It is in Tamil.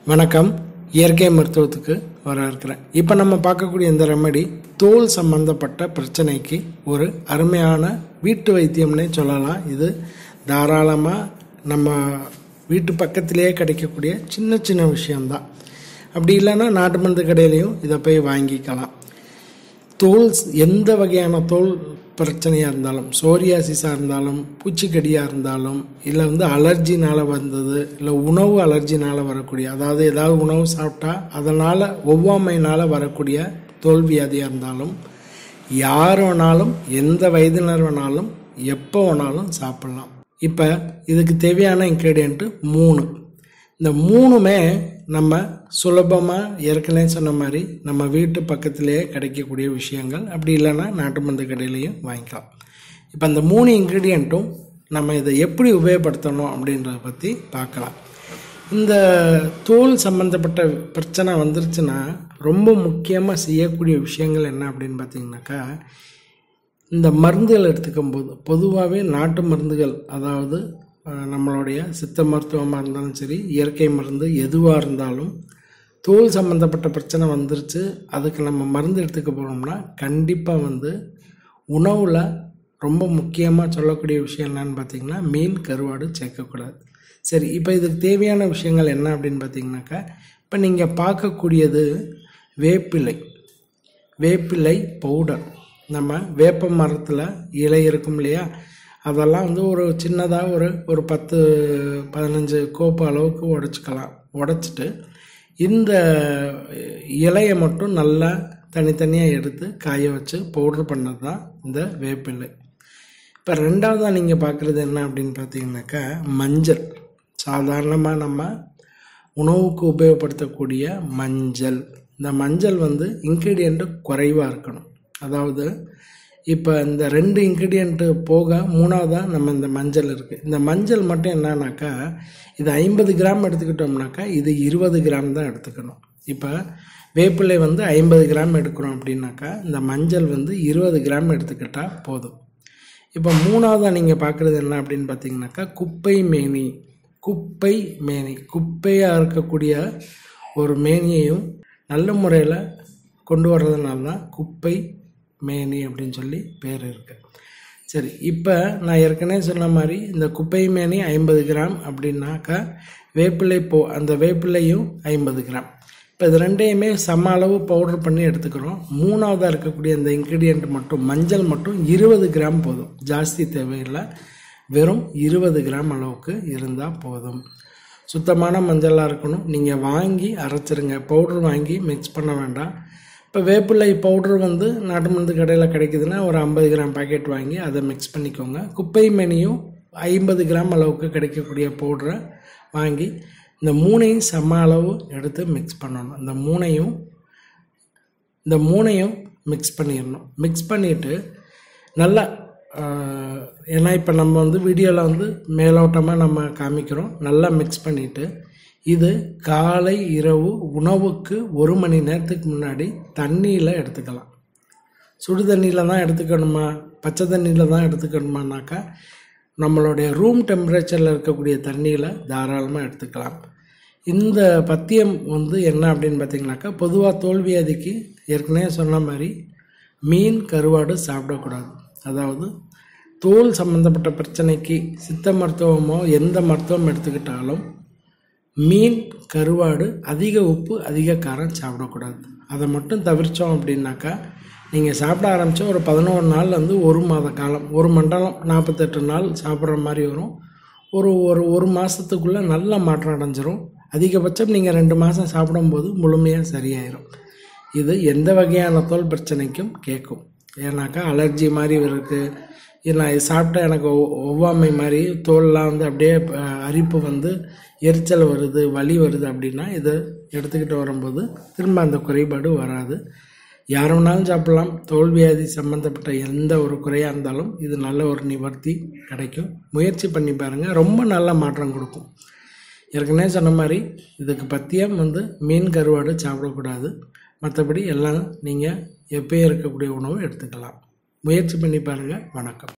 வணக்கம் இயற்கை மருத்துவத்துக்கு வர இருக்கிறேன் இப்போ நம்ம பார்க்கக்கூடிய இந்த ரெமடி தோல் சம்பந்தப்பட்ட பிரச்சனைக்கு ஒரு அருமையான வீட்டு வைத்தியம்னே சொல்லலாம் இது தாராளமாக நம்ம வீட்டு பக்கத்திலேயே கிடைக்கக்கூடிய சின்ன சின்ன விஷயம்தான் அப்படி இல்லைன்னா நாட்டு மருந்து கடையிலையும் இதை போய் வாங்கிக்கலாம் தோல் எந்த வகையான தோல் பிரச்சனையாக இருந்தாலும் சோரியாசிஸாக இருந்தாலும் பூச்சிக்கடியாக இருந்தாலும் இல்லை வந்து அலர்ஜினால் வந்தது இல்லை உணவு அலர்ஜினால் வரக்கூடிய அதாவது ஏதாவது உணவு சாப்பிட்டா அதனால் ஒவ்வாமையினால் வரக்கூடிய தோல் வியாதியாக இருந்தாலும் யார் வேணாலும் எந்த வயதினர் வேணாலும் எப்போ வேணாலும் சாப்பிட்லாம் இப்போ இதுக்கு தேவையான இன்க்ரீடியண்ட்டு மூணு இந்த மூணுமே நம்ம சுலபமாக ஏற்கனவே சொன்ன மாதிரி நம்ம வீட்டு பக்கத்திலேயே கிடைக்கக்கூடிய விஷயங்கள் அப்படி இல்லைன்னா நாட்டு மருந்து கடையிலையும் வாங்கிக்கலாம் இப்போ அந்த மூணு இன்க்ரீடியண்ட்டும் நம்ம இதை எப்படி உபயோகப்படுத்தணும் அப்படின்றத பற்றி பார்க்கலாம் இந்த தோல் சம்மந்தப்பட்ட பிரச்சனை வந்துருச்சுன்னா ரொம்ப முக்கியமாக செய்யக்கூடிய விஷயங்கள் என்ன அப்படின்னு பார்த்தீங்கன்னாக்கா இந்த மருந்துகள் எடுத்துக்கும் போது பொதுவாகவே நாட்டு மருந்துகள் அதாவது அஹ், நம்மளுடைய சித்த மருத்துவமாக இருந்தாலும் சரி இயற்கை மருந்து எதுவாக இருந்தாலும் தோல் சம்மந்தப்பட்ட பிரச்சனை வந்துருச்சு அதுக்கு நம்ம மருந்து எடுத்துக்க போனோம்னா கண்டிப்பாக வந்து உணவில் ரொம்ப முக்கியமாக சொல்லக்கூடிய விஷயம் என்னன்னு பார்த்தீங்கன்னா மீன் கருவாடு சேர்க்கக்கூடாது சரி இப்போ இதுக்கு தேவையான விஷயங்கள் என்ன அப்படின்னு பார்த்தீங்கன்னாக்கா இப்போ நீங்கள் பார்க்கக்கூடியது வேப்பிலை வேப்பிலை பவுடர் நம்ம வேப்ப மரத்தில் இலை இருக்கும் இல்லையா அதெல்லாம் வந்து ஒரு சின்னதாக ஒரு ஒரு பத்து பதினஞ்சு கோப்பு அளவுக்கு உடச்சிக்கலாம் உடச்சிட்டு இந்த இலையை மட்டும் நல்லா தனித்தனியாக எடுத்து காய வச்சு பவுடர் பண்ணது தான் இந்த வேப்பிலை இப்போ ரெண்டாவதாக நீங்கள் பார்க்குறது என்ன அப்படின்னு பார்த்தீங்கன்னாக்கா மஞ்சள் சாதாரணமாக நம்ம உணவுக்கு உபயோகப்படுத்தக்கூடிய மஞ்சள் இந்த மஞ்சள் வந்து இன்க்ரீடியண்ட்டு குறைவாக இருக்கணும் அதாவது இப்போ இந்த ரெண்டு இன்க்ரீடியண்ட்டு போக மூணாவதாக நம்ம இந்த மஞ்சள் இருக்குது இந்த மஞ்சள் மட்டும் என்னன்னாக்கா இது ஐம்பது கிராம் எடுத்துக்கிட்டோம்னாக்கா இது இருபது கிராம் தான் எடுத்துக்கணும் இப்போ வேப்பிலை வந்து ஐம்பது கிராம் எடுக்கிறோம் அப்படின்னாக்கா இந்த மஞ்சள் வந்து இருபது கிராம் எடுத்துக்கிட்டால் போதும் இப்போ மூணாவதாக நீங்கள் பார்க்குறது என்ன அப்படின்னு பார்த்தீங்கன்னாக்கா குப்பை மேனி குப்பை மேனி குப்பையாக இருக்கக்கூடிய ஒரு மேனியையும் நல்ல முறையில் கொண்டு வர்றதுனால தான் குப்பை மேனி அப்படின்னு சொல்லி பேர் இருக்கு சரி இப்போ நான் ஏற்கனவே சொன்ன மாதிரி இந்த குப்பை மேனி ஐம்பது கிராம் அப்படின்னாக்கா வேப்பிலை போ அந்த வேப்பிலையும் ஐம்பது கிராம் இப்போ இது ரெண்டையுமே சம அளவு பவுடர் பண்ணி எடுத்துக்கிறோம் மூணாவதாக இருக்கக்கூடிய இந்த இன்க்ரீடியண்ட் மட்டும் மஞ்சள் மட்டும் இருபது கிராம் போதும் ஜாஸ்தி தேவையில்லை வெறும் இருபது கிராம் அளவுக்கு இருந்தால் போதும் சுத்தமான மஞ்சளாக இருக்கணும் நீங்கள் வாங்கி அரைச்சிருங்க பவுடர் வாங்கி மிக்ஸ் பண்ண வேண்டாம் இப்போ வேப்பிலை பவுடர் வந்து நாட்டு மருந்து கடையில் கிடைக்குதுன்னா ஒரு ஐம்பது கிராம் பாக்கெட் வாங்கி அதை மிக்ஸ் பண்ணிக்கோங்க குப்பை மேனியும் ஐம்பது கிராம் அளவுக்கு கிடைக்கக்கூடிய பவுடரை வாங்கி இந்த மூணையும் சம அளவு எடுத்து மிக்ஸ் பண்ணணும் இந்த மூணையும் இந்த மூணையும் மிக்ஸ் பண்ணிடணும் மிக்ஸ் பண்ணிவிட்டு நல்லா ஆஹ், ஏன்னா இப்போ நம்ம வந்து வீடியோவில் வந்து மேலோட்டமாக நம்ம காமிக்கிறோம் நல்லா மிக்ஸ் பண்ணிவிட்டு இது காலை இரவு உணவுக்கு ஒரு மணி நேரத்துக்கு முன்னாடி தண்ணியில் எடுத்துக்கலாம் சுடு தண்ணியில் தான் எடுத்துக்கணுமா பச்சை தண்ணியில் தான் எடுத்துக்கணுமானாக்கா நம்மளுடைய ரூம் டெம்பரேச்சரில் இருக்கக்கூடிய தண்ணியில் தாராளமாக எடுத்துக்கலாம் இந்த பத்தியம் வந்து என்ன அப்படின்னு பார்த்தீங்கன்னாக்கா பொதுவாக தோல்வியாதிக்கு ஏற்கனவே சொன்ன மாதிரி மீன் கருவாடு சாப்பிடக்கூடாது அதாவது தோல் சம்மந்தப்பட்ட பிரச்சனைக்கு சித்த மருத்துவமோ எந்த மருத்துவம் எடுத்துக்கிட்டாலும் மீன் கருவாடு அதிக உப்பு அதிக காரம் சாப்பிடக்கூடாது அதை மட்டும் தவிர்த்தோம் அப்படின்னாக்கா நீங்கள் சாப்பிட ஆரம்பித்தா ஒரு பதினோரு நாள் வந்து ஒரு மாத காலம் ஒரு மண்டலம் நாற்பத்தெட்டு நாள் சாப்பிட்ற மாதிரி வரும் ஒரு ஒரு ஒரு மாதத்துக்குள்ளே நல்ல மாற்றம் அடைஞ்சிரும் அதிகபட்சம் நீங்கள் ரெண்டு மாதம் சாப்பிடும்போது முழுமையாக சரியாயிரும் இது எந்த வகையான தோல் பிரச்சனைக்கும் கேட்கும் ஏன்னாக்கா அலர்ஜி மாதிரி இருக்குது இது நான் இது சாப்பிட்டா எனக்கு ஒ- ஒவ்வாமை மாதிரி தோல்லாம் வந்து அப்படியே அஹ், அரிப்பு வந்து எரிச்சல் வருது வலி வருது அப்படின்னா இதை எடுத்துக்கிட்டு வரும்போது திரும்ப அந்த குறைபாடு வராது யார் வேணாலும் சாப்பிடலாம் தோல் வியாதி சம்மந்தப்பட்ட எந்த ஒரு குறையாக இருந்தாலும் இது நல்ல ஒரு நிவர்த்தி கிடைக்கும் முயற்சி பண்ணி பாருங்கள் ரொம்ப நல்ல மாற்றம் கொடுக்கும் ஏற்கனவே சொன்ன மாதிரி இதுக்கு பத்தியம் வந்து மீன் கருவாடு சாப்பிடக்கூடாது மற்றபடி எல்லாம் நீங்கள் எப்பயும் இருக்கக்கூடிய உணவு எடுத்துக்கலாம் முயற்சி பண்ணி பாருங்கள் வணக்கம்